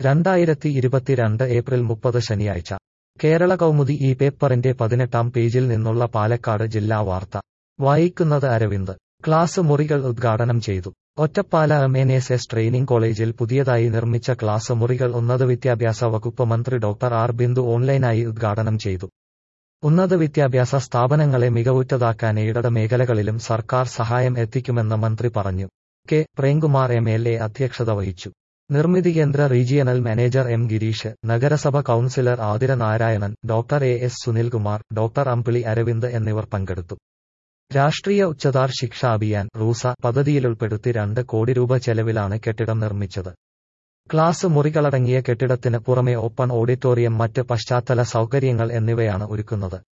രണ്ടായിരത്തി ഇരുപത്തിരണ്ട് ഏപ്രിൽ മുപ്പത് ശനിയാഴ്ച കേരള കൗമുദി ഈ പേപ്പറിന്റെ പതിനെട്ടാം പേജിൽ നിന്നുള്ള പാലക്കാട് ജില്ലാ വാർത്ത വായിക്കുന്നത് അരവിന്ദ് ക്ലാസ് മുറികൾ ഉദ്ഘാടനം ചെയ്തു Ottapala M N S S training കോളേജിൽ പുതിയതായി നിർമ്മിച്ച ക്ലാസ് മുറികൾ ഉന്നത വിദ്യാഭ്യാസ വകുപ്പ് മന്ത്രി ഡോക്ടർ ആർ ബിന്ദു ഓൺലൈനായി ഉദ്ഘാടനം ചെയ്തു ഉന്നത വിദ്യാഭ്യാസ സ്ഥാപനങ്ങളെ മികവുറ്റതാക്കാൻ ഇടത് മേഖലകളിലും സർക്കാർ സഹായം എത്തിക്കുമെന്ന് മന്ത്രി പറഞ്ഞു K Premkumar M L A അധ്യക്ഷത വഹിച്ചു Nirmithi Kendra regional manager M Gireesh നഗരസഭ councillor Athira Narayanan doctor A S Sunilkumar doctor Ambili Aravind എന്നിവർ പങ്കെടുത്തു രാഷ്ട്രീയ ഉച്ചതാർ ശിക്ഷ അഭിയാൻ റൂസ പദ്ധതിയിലുൾപ്പെടുത്തി രണ്ട് കോടി രൂപ ചെലവിലാണ് കെട്ടിടം നിർമ്മിച്ചത് ക്ലാസ് മുറികളടങ്ങിയ കെട്ടിടത്തിന് പുറമെ ഓപ്പൺ ഓഡിറ്റോറിയം മറ്റ് പശ്ചാത്തല സൗകര്യങ്ങൾ എന്നിവയാണ് ഒരുക്കുന്നത്